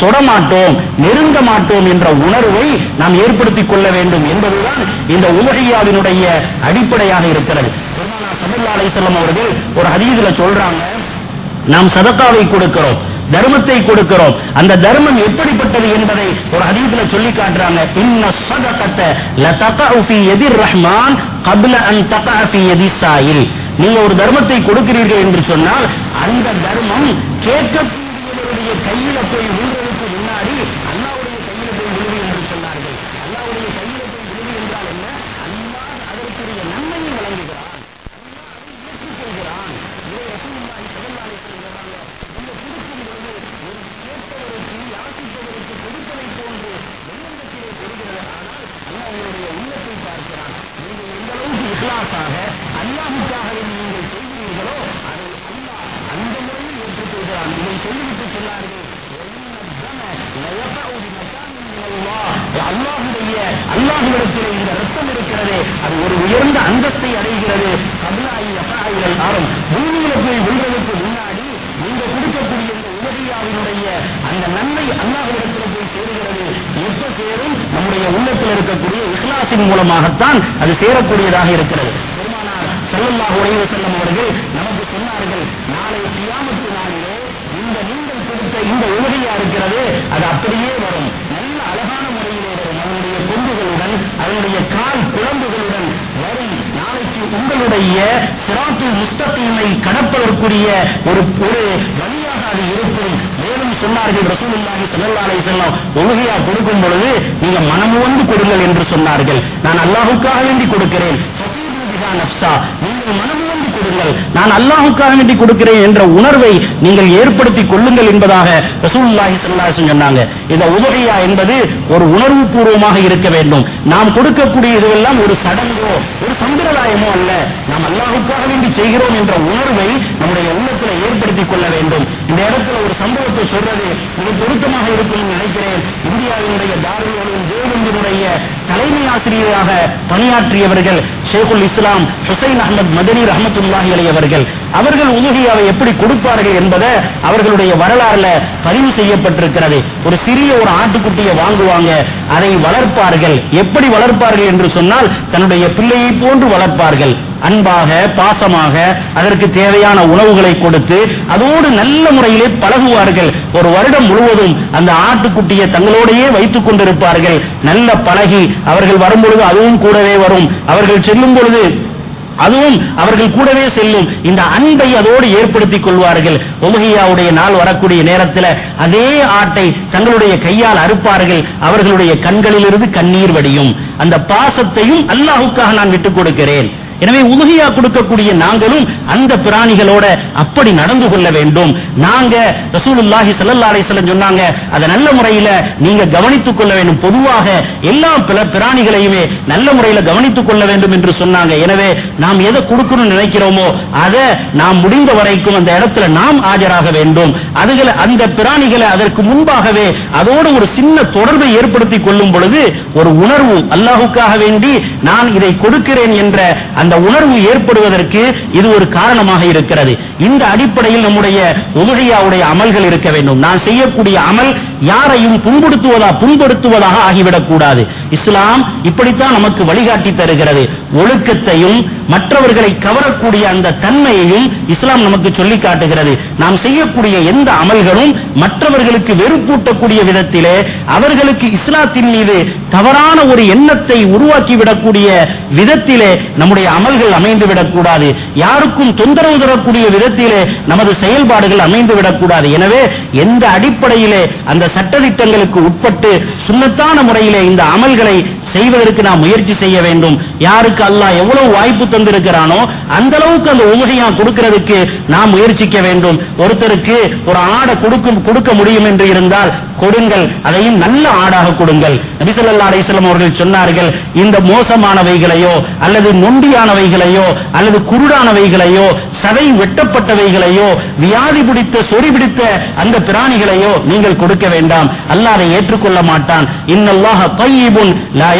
தொடமாட்டோம் நெருங்க மாட்டோம் என்ற உணர்வை நாம் ஏற்படுத்திக் கொள்ள வேண்டும் என்பதுதான் இந்த உலகையாவினுடைய அடிப்படையாக இருக்கிறது பெருமானார் ஸல்லல்லாஹு அலைஹி வஸல்லம் அவர்கள் ஒரு ஹதீஸ்ல சொல்றாங்க நாம் சதக்காவை கொடுக்கிறோம் தர்மத்தை கொடுக்கிறோம் அந்த தர்மம் எப்படிப்பட்டது என்பதை ஒரு ஹதீஸ்ல சொல்லி காட்டுறாங்க இன்ன சதகத்த லதகஉ ஃபீ யதிர் ரஹ்மான் قبل ان تقع في يد السائل நீங்க ஒரு தர்மத்தை கொடுக்கிறீர்கள் என்று சொன்னால் அந்த தர்மம் கேட்கக்கூடியவருடைய கையில போய் விழுவதற்கு முன்னாடி அல்லாஹ்வுடைய கையில போய் விழுவு என்று சொன்னார்கள் அல்லாஹ்வுடைய கையில போய் விழுவு என்றால் என்ன அல்லாஹ் அதற்குரிய நன்மையை வழங்குகிறான் அல்லாஹ் அதை ஏற்றுக்கொள்கிறான் இதை ரசூலுல்லாஹி ஸல்லல்லாஹு அலைஹி வஸல்லம் சொல்றாங்க இந்த கொடுக்கும் பொழுது ஒரு கேட்பவருக்கு யாசிப்பவருக்கு கொடுப்பதை போன்று வெள்ளத்திலே பெறுகிறது ஆனால் அல்லாஹ்வுடைய உள்ளத்தை பார்க்கிறான் நீங்கள் எந்த அளவுக்கு இஹ்லாஸாக அல்லாஹ்வுக்காக நீங்கள் செய்கிறீர்களோ அதை அல்லாஹ் அந்த முறையில் ஏற்றுக்கொள்கிறான் இதை சொல்லிவிட்டு சொன்னார்கள் وَإِنَّ الدَّمَ لَيَقَعُ بِمَكَانٍ مِنَ اللَّهِ அல்லாஹ்வுடைய அல்லாஹ்விடத்திலே இந்த ரத்தம் இருக்கிறது அது ஒரு உயர்ந்த அந்தஸ்தை அடைகிறது கபிலாயி யஃபாயில் ஆரம் பூமியில போய் விழுவதற்கு முன்னாடி நீங்க கொடுக்கக்கூடிய இந்த உலகியாவினுடைய அந்த நன்மை அல்லாஹ்விடத்தில் போய் சேருகிறது எப்ப சேரும் நம்முடைய உள்ளத்தில் இருக்கக்கூடிய இஹ்லாசின் மூலமாகத்தான் அது சேரக்கூடியதாக இருக்கிறது பெருமானார் ஸல்லல்லாஹு அலைஹி வஸல்லம் அவர்கள் நமக்கு சொன்னார்கள் நாளை கியாமத்து நாளிலே இந்த நீங்கள் கொடுத்த இந்த உலகையா இருக்கிறது அது அப்படியே வரும் நல்ல அழகான முறையிலே வரும் அதனுடைய கொம்புகளுடன் அதனுடைய கால் குழம்புகளுடன் வரும் நாளைக்கு உங்களுடைய சிராத்துல் முஸ்தகீமை கடப்பதற்குரிய ஒரு ஒரு வழியாக அது இருக்கும் மேலும் சொன்னார்கள் ரசூலுல்லாஹி ஸல்லல்லாஹு அலைஹி வஸல்லம் உலகையா கொடுக்கும் பொழுது நீங்க மனமுவந்து கொடுங்கள் என்று சொன்னார்கள் நான் அல்லாஹ்வுக்காக வேண்டி கொடுக்கிறேன் ஃபஸீது பிஹா நஃப்ஸா நீங்கள் மனமுவந்து கொடுங்கள் நான் அல்லாஹ்வுக்காக வேண்டி கொடுக்கிறேன் என்ற உணர்வை நீங்கள் ஏற்படுத்திக் கொள்ளுங்கள் என்பதாக ரசூலுல்லாஹி ஸல்லல்லாஹு அலைஹி வஸல்லம் சொன்னாங்க இந்த உதகையா என்பது ஒரு உணர்வு பூர்வமாக இருக்க வேண்டும் நாம் கொடுக்கக்கூடிய இதுவெல்லாம் ஒரு சடங்கோ ஒரு சம்பிரதாயமோ அல்ல நாம் அல்லாஹ்வுக்காக வேண்டி செய்கிறோம் என்ற உணர்வை நம்முடைய உள்ளத்தில் ஏற்படுத்திக் கொள்ள வேண்டும் இந்த இடத்துல ஒரு சம்பவத்தை சொல்றது மிக பொருத்தமாக இருக்கும் நினைக்கிறேன் இந்தியாவினுடைய தாருல் உலூம் தேவபந்தினுடைய தலைமை ஆசிரியராக பணியாற்றியவர்கள் ஷேகுல் இஸ்லாம் ஹுசைன் அஹமத் மதனி ரஹமத்துல்லாஹி அலைஹி அவர்கள் அவர்கள் உதுகியாவை எப்படி கொடுப்பார்கள் என்பதை அவர்களுடைய வரலாறுல பதிவு செய்யப்பட்டிருக்கிறது ஒரு சிறிய ஒரு ஆட்டுக்குட்டியை வாங்குவாங்க அதை வளர்ப்பார்கள் எப்படி வளர்ப்பார்கள் என்று சொன்னால் தன்னுடைய பிள்ளையை போன்று வளர்ப்பார்கள் அன்பாக பாசமாக அதற்கு தேவையான உணவுகளை கொடுத்து அதோடு நல்ல முறையிலே பழகுவார்கள் ஒரு வருடம் முழுவதும் அந்த ஆட்டுக்குட்டியை தங்களோடையே வைத்துக் கொண்டிருப்பார்கள் நல்ல பழகி அவர்கள் வரும்பொழுது அதுவும் கூடவே வரும் அவர்கள் செல்லும் பொழுது அதுவும் அவர்கள் கூடவே செல்லும் இந்த அன்பை அதோடு ஏற்படுத்திக் கொள்வார்கள் உமகியாவுடைய நாள் வரக்கூடிய நேரத்தில் அதே ஆட்டை தங்களுடைய கையால் அறுப்பார்கள் அவர்களுடைய கண்களிலிருந்து கண்ணீர் வடியும் அந்த பாசத்தையும் அல்லாஹுக்காக நான் விட்டுக் கொடுக்கிறேன் எனவே உதுகியா கொடுக்கக்கூடிய நாங்களும் அந்த பிராணிகளோட அப்படி நடந்து கொள்ள வேண்டும் நாங்க ரசூலுல்லாஹி ஸல்லல்லாஹு அலைஹி வஸல்லம் சொன்னாங்க அதை நல்ல முறையில நீங்க கவனித்துக் கொள்ள வேண்டும் பொதுவாக எல்லா பிற பிராணிகளையுமே நல்ல முறையில கவனித்துக் கொள்ள வேண்டும் என்று சொன்னாங்க எனவே நாம் எதை கொடுக்கணும்னு நினைக்கிறோமோ அதை நாம் முடிந்த வரைக்கும் அந்த இடத்துல நாம் ஆஜராக வேண்டும் அதுகளை அந்த பிராணிகளை அதற்கு முன்பாகவே அதோடு ஒரு சின்ன தொடர்பை ஏற்படுத்திக் கொள்ளும் பொழுது ஒரு உணர்வு அல்லாஹுக்காக வேண்டி நான் இதை கொடுக்கிறேன் என்ற அந்த உணர்வு ஏற்படுவதற்கு இது ஒரு காரணமாக இருக்கிறது இந்த அடிப்படையில் நம்முடைய உதகையாவுடைய அமல்கள் இருக்க வேண்டும் நான் செய்யக்கூடிய அமல் யாரையும் புண்படுத்துவதா புண்படுத்துவதாக ஆகிவிடக் கூடாது இஸ்லாம் இப்படித்தான் நமக்கு வழிகாட்டி தருகிறது ஒழுக்கத்தையும் மற்றவர்களை கவரக்கூடிய அந்த தன்மையையும் இஸ்லாம் நமக்கு சொல்லி காட்டுகிறது நாம் செய்யக்கூடிய எந்த அமல்களும் மற்றவர்களுக்கு வெறுப்பூட்டக்கூடிய விதத்திலே அவர்களுக்கு இஸ்லாத்தின் மீது தவறான ஒரு எண்ணத்தை உருவாக்கிவிடக்கூடிய விதத்திலே நம்முடைய அமல்கள் அமைந்து விடக்கூடாது யாருக்கும் தொந்தரவு தரக்கூடிய விதத்திலே நமது செயல்பாடுகள் அமைந்து விடக்கூடாது எனவே எந்த அடிப்படையிலே அந்த சட்டதிட்டங்களுக்கு உட்பட்டு சுண்ணத்தான முறையிலே இந்த அமல்களை செய்வதற்கு நாம் முயற்சி செய்ய வேண்டும் யாருக்கு அல்லாஹ் எவ்வளவு வாய்ப்பு தந்திருக்கிறானோ அந்த அளவுக்கு அந்த உமகையா கொடுக்கிறதுக்கு நாம் முயற்சிக்க வேண்டும் ஒருத்தருக்கு ஒரு ஆடை கொடுக்கும் கொடுக்க முடியும் என்று இருந்தால் கொடுங்கள் அதையும் நல்ல ஆடாக கொடுங்கள் நபிசல்லா அலிஸ்லாம் அவர்கள் சொன்னார்கள் இந்த மோசமானவைகளையோ அல்லது நொண்டியானவைகளையோ அல்லது குருடானவைகளையோ சதை வெட்டப்பட்டவைகளையோ வியாதி பிடித்த சொறி பிடித்த அந்த பிராணிகளையோ நீங்கள் கொடுக்க வேண்டாம் அல்லாஹ் அதை ஏற்றுக்கொள்ள மாட்டான் இன்னல்லாஹ தய்யிபுன் லா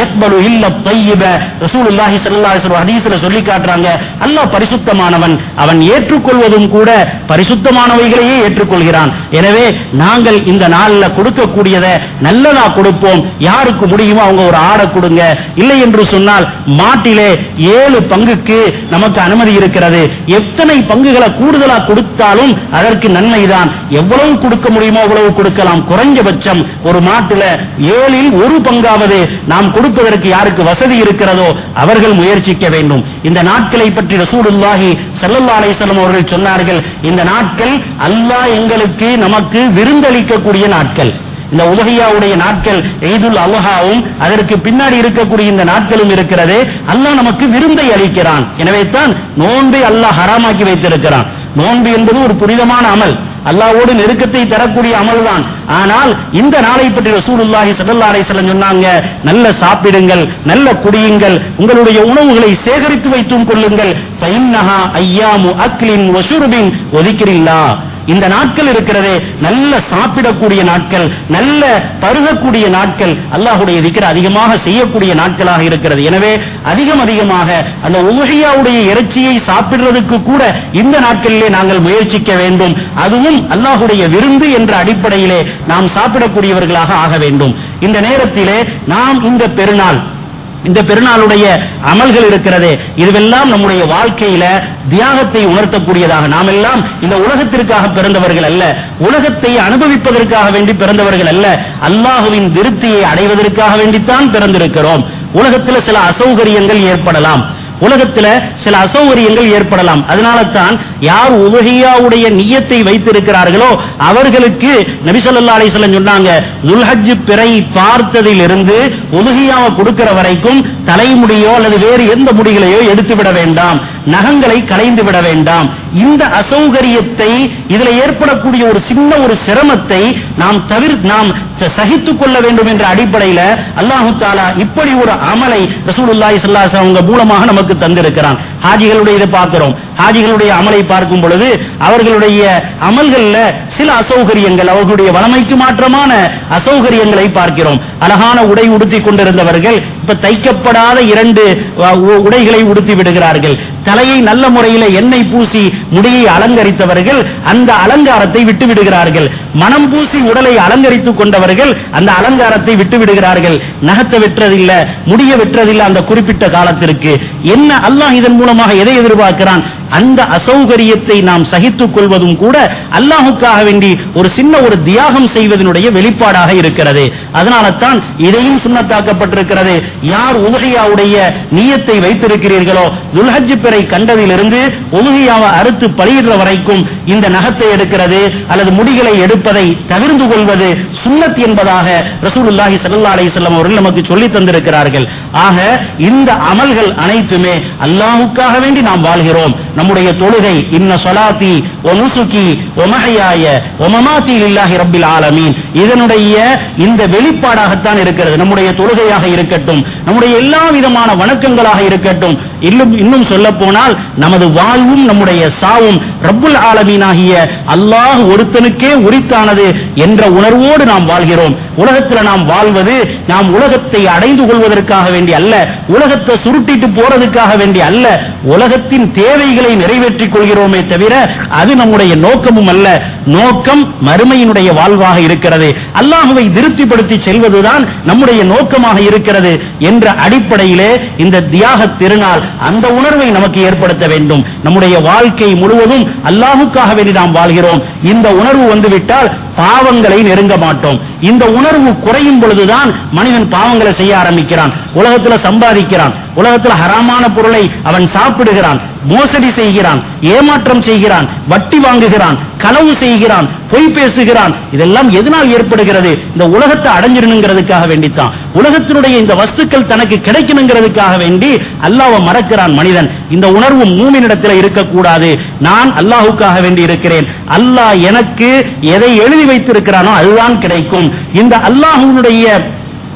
யக்பலு இல்ல தையிப ரசூலுல்லாஹி ஸல்லல்லாஹு அலைஹி வஸல்லம் ஹதீஸ்ல சொல்லி காட்டுறாங்க அல்லாஹ் பரிசுத்தமானவன் அவன் ஏற்றுக்கொள்வதும் கூட பரிசுத்தமானவைகளையே ஏற்றுக்கொள்கிறான் எனவே நாங்கள் இந்த நாள்ல கொடுக்கக்கூடியதை நல்லதா கொடுப்போம் யாருக்கு முடியுமோ அவங்க ஒரு ஆடை கொடுங்க இல்லை என்று சொன்னால் மாட்டிலே ஏழு பங்குக்கு நமக்கு அனுமதி இருக்கிறது எத்தனை பங்குகளை கூடுதலா கொடுத்தாலும் அதற்கு நன்மைதான் எவ்வளவு கொடுக்க முடியுமோ அவ்வளவு கொடுக்கலாம் குறைஞ்சபட்சம் ஒரு மாட்டுல ஏழில் ஒரு பங்காவது நாம் கொடுப்பதற்கு யாருக்கு வசதி இருக்கிறதோ அவர்கள் முயற்சிக்க வேண்டும் இந்த நாட்களை பற்றி ரசூலுல்லாஹி ஸல்லல்லாஹு அலைஹி வஸல்லம் அவர்கள் சொன்னார்கள் இந்த நாட்கள் அல்லாஹ் எங்களுக்கு நமக்கு விருந்தளிக்கக்கூடிய நாட்கள் இந்த உலகையாவுடைய நாட்கள் ஈதுல் அல்ஹாவும் அதற்கு பின்னாடி இருக்கக்கூடிய இந்த நாட்களும் இருக்கிறது அல்லாஹ் நமக்கு விருந்தை அளிக்கிறான் எனவே தான் நோன்பை அல்லாஹ் ஹராமாக்கி வைத்திருக்கிறான் நோன்பு என்பது ஒரு புனிதமான அமல் அல்லாஹ்வோடு நெருக்கத்தை தரக்கூடிய அமல் தான் ஆனால் இந்த நாளை பற்றி ரசூலுல்லாஹி ஸல்லல்லாஹு அலைஹி வஸல்லம் சொன்னாங்க நல்ல சாப்பிடுங்கள் நல்ல குடியுங்கள் உங்களுடைய உணவுகளை சேகரித்து வைத்தும் கொள்ளுங்கள் ஃபைன்னஹா ஐயாமு அக்லின் வஷுர்பின் ஒதிக்கிறில்லா இந்த நாட்கள் இருக்கிறதே நல்ல சாப்பிடக்கூடிய நாட்கள் நல்ல பருகக்கூடிய நாட்கள் அல்லாஹுடைய திக்கிற அதிகமாக செய்யக்கூடிய நாட்களாக இருக்கிறது எனவே அதிகம் அதிகமாக அந்த உலகையாவுடைய இறைச்சியை சாப்பிடுறதுக்கு கூட இந்த நாட்களிலே நாங்கள் முயற்சிக்க வேண்டும் அதுவும் அல்லாஹுடைய விருந்து என்ற அடிப்படையிலே நாம் சாப்பிடக்கூடியவர்களாக ஆக வேண்டும் இந்த நேரத்திலே நாம் இந்த பெருநாள் இந்த பெருநாளுடைய அமல்கள் இருக்கிறதே இதுவெல்லாம் நம்முடைய வாழ்க்கையில தியாகத்தை உணர்த்தக்கூடியதாக நாம் எல்லாம் இந்த உலகத்திற்காக பிறந்தவர்கள் அல்ல உலகத்தை அனுபவிப்பதற்காக வேண்டி பிறந்தவர்கள் அல்ல அல்லாஹுவின் திருப்தியை அடைவதற்காக வேண்டித்தான் பிறந்திருக்கிறோம் உலகத்தில் சில அசௌகரியங்கள் ஏற்படலாம் உலகத்துல சில அசௌகரியங்கள் ஏற்படலாம் அதனால தான் யார் உலகியாவுடைய நியத்தை வைத்திருக்கிறார்களோ அவர்களுக்கு நபி ஸல்லல்லாஹு அலைஹி வஸல்லம் சொன்னாங்க துல்ஹஜ் பிறை பார்த்ததிலிருந்து உலகியாவை கொடுக்கிற வரைக்கும் தலைமுடியோ அல்லது வேறு எந்த முடிகளையோ எடுத்து விட வேண்டாம் நகங்களை களைந்து விட வேண்டாம் இந்த அசௌகரியத்தை இதுல ஏற்படக்கூடிய ஒரு சின்ன ஒரு சிரமத்தை நாம் தவிர நாம் சகித்துக் கொள்ள வேண்டும் என்ற அடிப்படையில அல்லாஹு தாலா இப்படி ஒரு அமலை ரசூலுல்லாஹி ஸல்லல்லாஹு அலைஹி வஸல்லம் அவங்க மூலமாக நமக்கு தந்திருக்கிறான் ஹாஜிகளுடைய இதை பார்க்கிறோம் ஹாஜிகளுடைய அமலை பார்க்கும் பொழுது அவர்களுடைய அமல்கள்ல சில அசௌகரியங்கள் அவர்களுடைய வளமைக்கு மாற்றமான அசௌகரியங்களை பார்க்கிறோம் அழகான உடை உடுத்தி கொண்டிருந்தவர்கள் இப்ப தைக்கப்படாத இரண்டு அஹ், உ- உடைகளை உடுத்தி விடுகிறார்கள் தலையை நல்ல முறையில் எண்ணெய் பூசி முடியை அலங்கரித்தவர்கள் அந்த அலங்காரத்தை விட்டு விடுகிறார்கள் மனம் பூசி உடலை அலங்கரித்துக் கொண்டவர்கள் அந்த அலங்காரத்தை விட்டு விடுகிறார்கள் நகத்தை வெற்றதில்லை முடிய வெற்றதில்லை அந்த குறிப்பிட்ட காலத்திற்கு என்ன அல்லாஹ் இதன் மூலமாக எதை எதிர்பார்க்கிறான் அந்த அசௌகரியத்தை நாம் சகித்துக் கொள்வதும் கூட அல்லாஹுக்காக வேண்டி ஒரு சின்ன ஒரு தியாகம் செய்வதனுடைய வெளிப்பாடாக இருக்கிறது அதனால தான் இதையும் சுண்ணத்தாக்கப்பட்டிருக்கிறது யார் உலகையாவுடைய நீயத்தை வைத்திருக்கிறீர்களோ துல்ஹஜ் பிறை கண்டதிலிருந்து உலகையாவை அறுத்து பலியிடுற வரைக்கும் இந்த நகத்தை எடுக்கிறது அல்லது முடிகளை எடுப்பதை தவிர்ந்து கொள்வது சுன்னத் என்பதாக ரசூலுல்லாஹி ஸல்லல்லாஹு அலைஹி வஸல்லம் அவர்கள் நமக்கு சொல்லி தந்திருக்கிறார்கள் ஆக இந்த அமல்கள் அனைத்துமே அல்லாஹ்வுக்காக வேண்டி நாம் வாழ்கிறோம் நம்முடைய தொழுகை இன்ன ஸலாத்தி வ நுசுகி வ மஹ்யாய வ மமாத்தி லில்லாஹி ரப்பில் ஆலமீன் இதனுடைய இந்த வெளிப்பாடாகத்தான் இருக்கிறது நம்முடைய தொழுகையாக இருக்கட்டும் நம்முடைய எல்லா விதமான வணக்கங்களாக இருக்கட்டும் இன்னும் இன்னும் சொல்ல போனால் நமது வாழ்வும் நம்முடைய சாவும் ரப்புல் ஆலமீனாகிய அல்லாஹ் ஒருத்தனுக்கே உரித்தானது என்ற உணர்வோடு நாம் வாழ்கிறோம் உலகத்தில் நாம் வாழ்வது நாம் உலகத்தை அடைந்து கொள்வதற்காக வேண்டி அல்ல உலகத்தை சுருட்டிட்டு போறதுக்காக வேண்டி அல்ல உலகத்தின் தேவைகளை நிறைவேற்றிக் கொள்கிறோமே தவிர அது நம்முடைய நோக்கமும் அல்ல நோக்கம் மறுமையினுடைய வாழ்வாக இருக்கிறது அல்லாஹுவை திருப்திப்படுத்தி செல்வதுதான் நம்முடைய நோக்கமாக இருக்கிறது என்ற அடிப்படையிலே இந்த தியாக திருநாள் அந்த உணர்வை நமக்கு ஏற்படுத்த வேண்டும் நம்முடைய வாழ்க்கை முழுவதும் அல்லாஹுக்காக வேண்டி நாம் வாழ்கிறோம் இந்த உணர்வு வந்துவிட்டால் பாவங்களை நெருங்க மாட்டோம் இந்த உணர்வு குறையும் பொழுதுதான் மனிதன் பாவங்களை செய்ய ஆரம்பிக்கிறான் உலகத்துல சம்பாதிக்கிறான் உலகத்துல ஹராமான பொருளை அவன் சாப்பிடுகிறான் மோசடி செய்கிறான் ஏமாற்றம் செய்கிறான் வட்டி வாங்குகிறான் களவு செய்கிறான் பொய் பேசுகிறான் இதெல்லாம் எதனால் ஏற்படுகிறது இந்த உலகத்தை அடைஞ்சிடணுங்கிறதுக்காக வேண்டித்தான் உலகத்தினுடைய இந்த வஸ்துக்கள் தனக்கு கிடைக்கணுங்கிறதுக்காக வேண்டி அல்லாஹ்வை மறக்கிறான் மனிதன் இந்த உணர்வு மூமினிடத்தில் இருக்கக்கூடாது நான் அல்லாஹுக்காக வேண்டி இருக்கிறேன் அல்லாஹ் எனக்கு எதை எழுதி வைத்திருக்கிறானோ அதுதான் கிடைக்கும் இந்த அல்லாஹ்வுடைய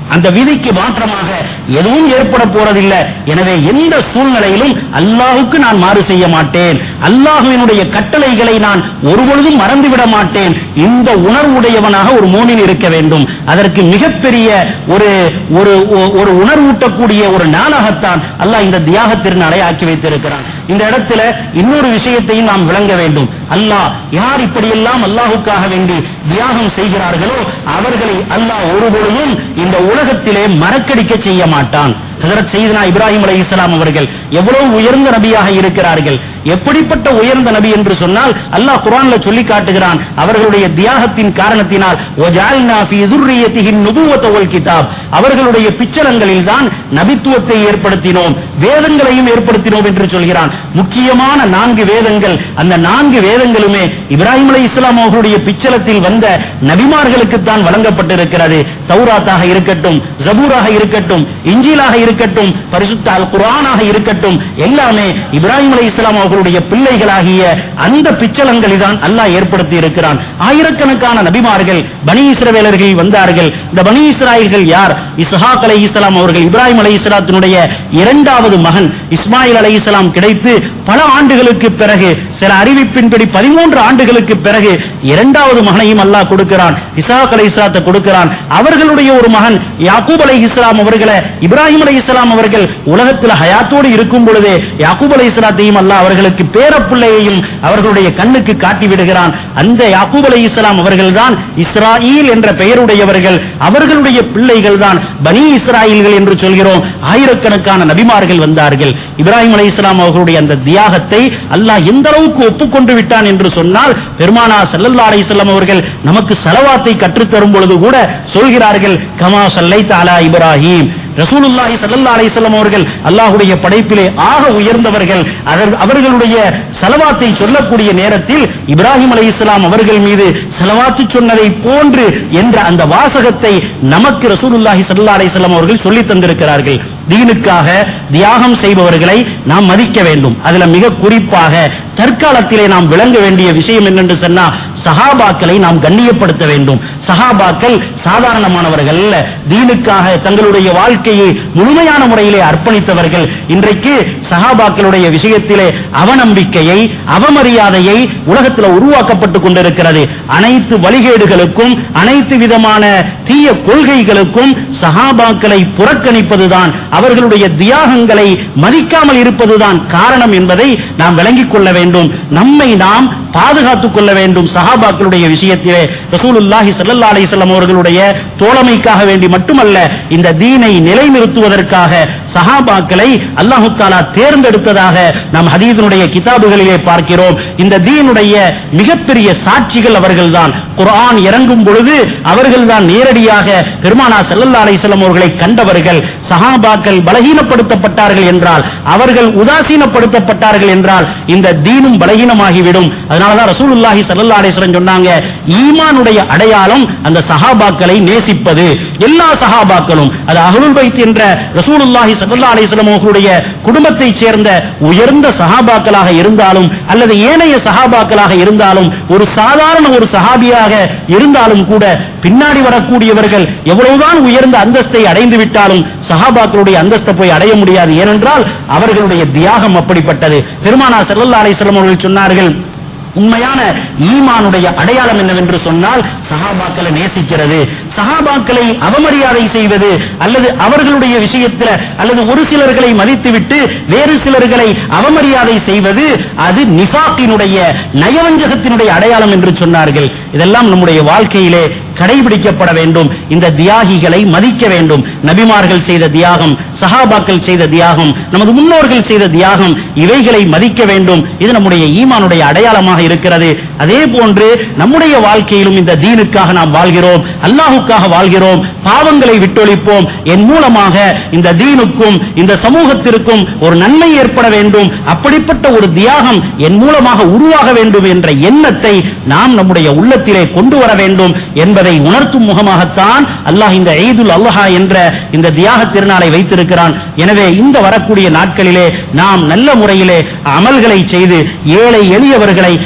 அந்த விதிக்கு மாற்றமாக எதுவும் ஏற்பட போறதில்லை எனவே எந்த சூழ்நிலையிலும் அல்லாஹுக்கு நான் மாறு செய்ய மாட்டேன் அல்லாஹுவினுடைய கட்டளைகளை நான் ஒருபொழுதும் மறந்துவிட மாட்டேன் இந்த உணர்வுடையவனாக ஒரு மோனின் இருக்க வேண்டும் அதற்கு மிகப்பெரிய ஒரு ஒரு ஒரு உணர்வூட்டக்கூடிய ஒரு நாளாகத்தான் அல்லாஹ் இந்த தியாக திருநாளை ஆக்கி வைத்திருக்கிறான் இந்த இடத்துல இன்னொரு விஷயத்தையும் நாம் விளங்க வேண்டும் அல்லாஹ் யார் இப்படியெல்லாம் அல்லாஹுக்காக வேண்டி தியாகம் செய்கிறார்களோ அவர்களை அல்லாஹ் ஒருபொழுதும் இந்த உலகத்திலே மறக்கடிக்க செய்ய மாட்டான் ஹஜரத் செய்தனா இப்ராஹிம் அலை இஸ்லாம் அவர்கள் எவ்வளவு உயர்ந்த நபியாக இருக்கிறார்கள் எப்படிப்பட்ட உயர்ந்த நபி என்று சொன்னால் அல்லாஹ் குரான்ல சொல்லி காட்டுகிறான் அவர்களுடைய தியாகத்தின் காரணத்தினால் وَجَعَلْنَا فِي ذُرِّيَّتِهِ النُّبُوَّةَ وَالْكِتَابَ அவர்களுடைய பிச்சலங்களில் தான் நபித்துவத்தை ஏற்படுத்தினோம் வேதங்களையும் ஏற்படுத்தினோம் என்று சொல்கிறான் முக்கியமான நான்கு வேதங்கள் அந்த நான்கு வேதங்களுமே இப்ராஹிம் அலை இஸ்லாம் அவர்களுடைய பிச்சலத்தில் வந்த நபிமார்களுக்கு தான் வழங்கப்பட்டிருக்கிறது தௌராத்தாக இருக்கட்டும் ஜபூராக இருக்கட்டும் இஞ்சிலாக இருக்கட்டும் பரிசுத்த அல் குர்ஆனாக இருக்கட்டும் எல்லாமே இப்ராஹிம் அலை இஸ்லாம் அவர்களுடைய பிள்ளைகளாகிய அந்த பிச்சலங்களை தான் அல்லாஹ் ஏற்படுத்தி இருக்கிறான் ஆயிரக்கணக்கான நபிமார்கள் பனி இஸ்ரவேலர்கள் வந்தார்கள் இந்த பனி இஸ்ராயல்கள் யார் இஸ்ஹாக் அலை இஸ்லாம் அவர்கள் இப்ராஹிம் அலை இஸ்லாத்தினுடைய இரண்டாவது மகன் இஸ்மாயில் அலை இஸ்லாம் கிடைத்து பல ஆண்டுகளுக்கு பிறகு சில அறிவிப்பின்படி பதிமூன்று ஆண்டுகளுக்கு பிறகு இரண்டாவது மகனையும் அல்லாஹ் கொடுக்கிறான் இஸ்ஹாக் அலை இஸ்லாத்தை கொடுக்கிறான் அவர்களுடைய ஒரு மகன் யாக்கூப் அலை இஸ்லாம் அவர்களை இப்ராஹிம் அலை இஸ்லாம் அவர்கள் உலகத்தில் ஹயாத்தோடு இருக்கும் பொழுதே யாக்கூப் அலை இஸ்லாத்தையும் அல்லாஹ் அவர்களுக்கு பேரப்பிள்ளையையும் அவர்களுடைய கண்ணுக்கு காட்டி விடுகிறான் அந்த யாக்கூப் அலை இஸ்லாம் அவர்கள்தான் இஸ்ராயில் என்ற பெயருடையவர்கள் அவர்களுடைய பிள்ளைகள் தான் பனி இஸ்ராயில்கள் என்று சொல்கிறோம் ஆயிரக்கணக்கான நபிமார்கள் வந்தார்கள் இப்ராஹிம் அலை இஸ்லாம் அவர்களுடைய அந்த தியாகத்தை அல்லாஹ் எந்த அளவுக்கு ஒப்புக்கொண்டு விட்டான் என்று சொன்னால் பெருமானா ஸல்லல்லாஹு அலைஹி வஸல்லம் அவர்கள் நமக்கு சலவாத்தை கற்றுத்தரும் பொழுது கூட சொல்கிறார்கள் கமா சல்லைத அலா இப்ராஹிம் ரசூலுல்லாஹி ஸல்லல்லாஹு அலைஹி வஸல்லம் அவர்கள் அல்லாஹ்வுடைய படைப்பிலே ஆக உயர்ந்தவர்கள் அவர்- அவர்களுடைய சலவாத்தை சொல்லக்கூடிய நேரத்தில் இப்ராஹிம் அலைஹிஸ்ஸலாம் அவர்கள் மீது சலவாத்து சொன்னதை போன்று என்ற அந்த வாசகத்தை நமக்கு ரசூலுல்லாஹி ஸல்லல்லாஹு அலைஹி வஸல்லம் அவர்கள் சொல்லி தந்திருக்கிறார்கள் தீனுக்காக தியாகம் செய்பவர்களை நாம் மதிக்க வேண்டும் அதுல மிக குறிப்பாக தற்காலத்திலே நாம் விளங்க வேண்டிய விஷயம் என்னென்று சொன்னா சஹாபாக்களை நாம் கண்ணியப்படுத்த வேண்டும் சஹாபாக்கள் சாதாரணமானவர்கள் அல்ல தீனுக்காக தங்களுடைய வாழ்க்கையை முழுமையான முறையிலே அர்ப்பணித்தவர்கள் இன்றைக்கு சஹாபாக்களுடைய விஷயத்திலே அவநம்பிக்கையை அவமரியாதையை உலகத்தில் உருவாக்கப்பட்டுக் கொண்டிருக்கிறது அனைத்து வழிகேடுகளுக்கும் அனைத்து விதமான தீய கொள்கைகளுக்கும் சஹாபாக்களை புறக்கணிப்பதுதான் அவர்களுடைய தியாகங்களை மதிக்காமல் இருப்பதுதான் காரணம் என்பதை நாம் விளங்கிக் கொள்ள வேண்டும் நம்மை நாம் பாதுகாத்துக் கொள்ள வேண்டும் சஹாபாக்களுடைய விஷயத்திலே ரசூலுல்லாஹி ஸல்லல்லாஹு அலைஹி வஸல்லம் அவர்களுடைய தோழமைக்காக வேண்டி மட்டுமல்ல இந்த தீனை நிலைநிறுத்துவதற்காக சஹாபாக்களை அல்லாஹு தாலா தேர்ந்தெடுத்ததாக நாம் ஹதீஸினுடைய கிதாபுகளிலே பார்க்கிறோம் இந்த தீனுடைய மிகப்பெரிய சாட்சிகள் அவர்கள்தான் குர்ஆன் இறங்கும் பொழுது அவர்கள்தான் நேரடியாக பெருமானா ஸல்லல்லாஹு அலைஹி வஸல்லம் அவர்களை கண்டவர்கள் சஹாபாக்கள் பலகீனப்படுத்தப்பட்டார்கள் என்றால் அவர்கள் உதாசீனப்படுத்தப்பட்டார்கள் என்றால் இந்த தீனும் பலகீனமாகிவிடும் அதனாலதான் ரசூலுல்லாஹி ஸல்லல்லாஹு அலைஹி வஸல்லம் சொன்னாங்க ஈமானுடைய அடையாளம் அந்த சஹாபாக்களை நேசிப்பது எல்லா சஹாபாக்களும் அது அஹ்லுல் பைத் என்ற ரசூலுல்லாஹி ஸல்லல்லாஹு அலைஹி வஸல்லம் அவர்களுடைய குடும்பத்தைச் சேர்ந்த உயர்ந்த சஹாபாக்களாக இருந்தாலும் அல்லது ஏனைய சஹாபாக்களாக இருந்தாலும் ஒரு சாதாரண ஒரு சஹாபியாக இருந்தாலும் கூட பின்னாடி வரக்கூடியவர்கள் எவ்வளவுதான் உயர்ந்த அந்தஸ்தை அடைந்து விட்டாலும் சஹாபாக்களுடைய அந்தஸ்தை போய் அடைய முடியாது ஏனென்றால் அவர்களுடைய தியாகம் அப்படிப்பட்டது பெருமானா ஸல்லல்லாஹு அலைஹி வஸல்லம் அவர்கள் சொன்னார்கள் உண்மையான ஈமானுடைய அடையாளம் என்னவென்று சொன்னால் சஹாபாக்களை நேசிக்கிறது சஹாபாக்களை அவமரியாதை செய்வது அல்லது அவர்களுடைய விஷயத்தில் அல்லது ஒரு சிலர்களை மதித்துவிட்டு வேறு சிலர்களை அவமரியாதை செய்வது அது நிஃபாக்கினுடைய நயவஞ்சகத்தினுடைய அடையாளம் என்று சொன்னார்கள் இதெல்லாம் நம்முடைய வாழ்க்கையிலே கடைபிடிக்கப்பட வேண்டும் இந்த தியாகிகளை மதிக்க வேண்டும் நபிமார்கள் செய்த தியாகம் சஹாபாக்கள் செய்த தியாகம் நமது முன்னோர்கள் செய்த தியாகம் இவைகளை மதிக்க வேண்டும் இது நம்முடைய ஈமானுடைய அடையாளமாக இருக்கிறது அதே போன்று நம்முடைய வாழ்க்கையிலும் இந்த தீனுக்காக நாம் வாழ்கிறோம் அல்லாஹுக்காக வாழ்கிறோம் பாவங்களை விட்டொழிப்போம் என் மூலமாக இந்த தீனுக்கும் இந்த சமூகத்திற்கும் ஒரு நன்மை ஏற்பட வேண்டும் அப்படிப்பட்ட ஒரு தியாகம் என் மூலமாக உருவாக வேண்டும் என்ற எண்ணத்தை நாம் நம்முடைய உள்ளத்திலே கொண்டு வர வேண்டும் என்பதை உணர்த்தும் முகமாகத்தான் அல்லாஹ் இந்த ஈதுல் அல்லாஹா என்ற இந்த தியாக திருநாளை வைத்திருக்கிறான் எனவே இந்த வரக்கூடிய நாட்களிலே நாம் நல்ல முறையிலே அமல்களை செய்து ஏழை எளியவர்களை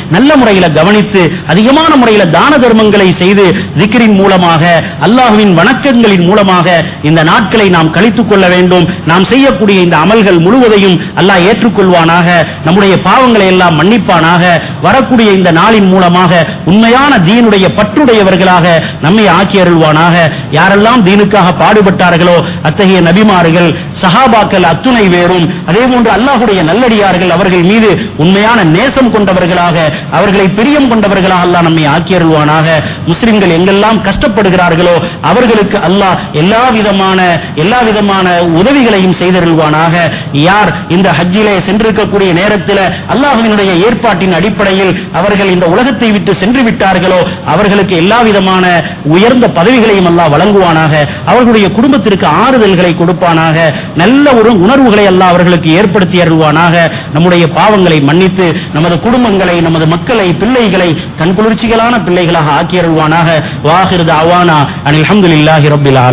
நல்ல முறையில கவனித்து அதிகமான முறையில தான தர்மங்களை செய்து திக்ரின் மூலமாக அல்லாஹ்வின் வணக்கங்களின் மூலமாக இந்த நாட்களை நாம் கழித்துக் கொள்ள வேண்டும் நாம் செய்யக்கூடிய இந்த அமல்கள் முழுவதையும் அல்லாஹ் ஏற்றுக்கொள்வானாக நம்முடைய பாவங்களை எல்லாம் மன்னிப்பானாக வரக்கூடிய இந்த நாளின் மூலமாக உண்மையான தீனுடைய பற்றுடையவர்களாக நம்மை ஆக்கி அருள்வானாக யாரெல்லாம் தீனுக்காக பாடுபட்டார்களோ அத்தகைய நபிமார்கள் சஹாபாக்கள் அத்துணை வேறும் அதே போன்று அல்லாஹுடைய நல்லடியார்கள் அவர்கள் மீது உண்மையான நேசம் கொண்டவர்களாக அவர்களை பிரியம் கொண்டவர்களாக அல்லாஹ் நம்மை ஆக்கி அருள்வானாக முஸ்லிம்கள் எங்கெல்லாம் கஷ்டப்படுகிறார்களோ அவர்களுக்கு அல்லாஹ் எல்லா விதமான எல்லா விதமான உதவிகளையும் செய்தருள்வானாக யார் இந்த ஹஜ்ஜிலே சென்றிருக்கக்கூடிய நேரத்தில் அல்லாஹ்வினுடைய ஏற்பாட்டின் அடிப்படையில் அவர்கள் இந்த உலகத்தை விட்டு சென்று விட்டார்களோ அவர்களுக்கு எல்லா விதமான உயர்ந்த பதவிகளையும் அல்லாஹ் வழங்குவானாக அவர்களுடைய குடும்பத்திற்கு ஆறுதல்களை கொடுப்பானாக நல்ல ஒரு உணர்வுகளை அல்லாஹ் அவர்களுக்கு ஏற்படுத்தி அருள்வானாக நம்முடைய பாவங்களை மன்னித்து நமது குடும்பங்களை நமது மக்களை பிள்ளைகளை கண்குளிர்ச்சிகளான பிள்ளைகளாக ஆக்கி அருள்வானாக வாஹிர் அவானா அனில் அல்ஹம்துலில்லாஹி ரப்பில் ஆலமீன்